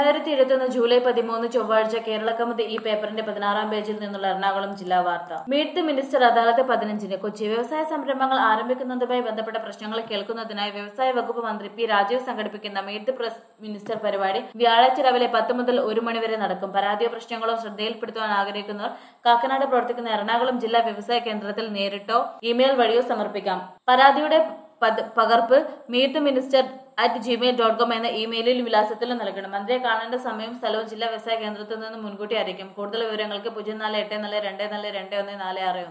രണ്ടായിരത്തി ഇരുപത്തിയൊന്ന് ജൂലൈ പതിമൂന്ന് ചൊവ്വാഴ്ച കേരളക്കമുത് ഈ പേപ്പറിന്റെ പതിനാറാം പേജിൽ നിന്നുള്ള എറണാകുളം ജില്ലാ വാർത്ത മീറ്റ് ദി മിനിസ്റ്റർ അദാലത്ത് പതിനഞ്ചിന് കൊച്ചി വ്യവസായ സംരംഭങ്ങൾ ആരംഭിക്കുന്നതുമായി ബന്ധപ്പെട്ട പ്രശ്നങ്ങൾ കേൾക്കുന്നതിനായി വ്യവസായ വകുപ്പ് മന്ത്രി പി രാജീവ് സംഘടിപ്പിക്കുന്ന മീറ്റ് ദി പ്രസ് മിനിസ്റ്റർ പരിപാടി വ്യാഴാഴ്ച രാവിലെ പത്ത് മുതൽ ഒരു മണിവരെ നടക്കും പരാതിയോ പ്രശ്നങ്ങളോ ശ്രദ്ധയിൽപ്പെടുത്തുവാൻ ആഗ്രഹിക്കുന്നവർ കാക്കനാട് പ്രവർത്തിക്കുന്ന എറണാകുളം ജില്ലാ വ്യവസായ കേന്ദ്രത്തിൽ നേരിട്ടോ ഇമെയിൽ വഴിയോ സമർപ്പിക്കാം പരാതിയുടെ പത്- പകർപ്പ് meet the minister at Gmail dot com എന്ന ഇമെയിലിൽ വിലാസത്തിലും നൽകണം മന്ത്രിയെ കാണേണ്ട സമയവും സ്ഥലവും ജില്ലാ വ്യവസായ കേന്ദ്രത്തിൽ നിന്ന് മുൻകൂട്ടി അറിയിക്കും കൂടുതൽ വിവരങ്ങൾക്ക് പൂജ്യം നാല് എട്ട് നാല് രണ്ട് നാല് രണ്ട് ഒന്ന് നാല് ആറ് ഒന്ന്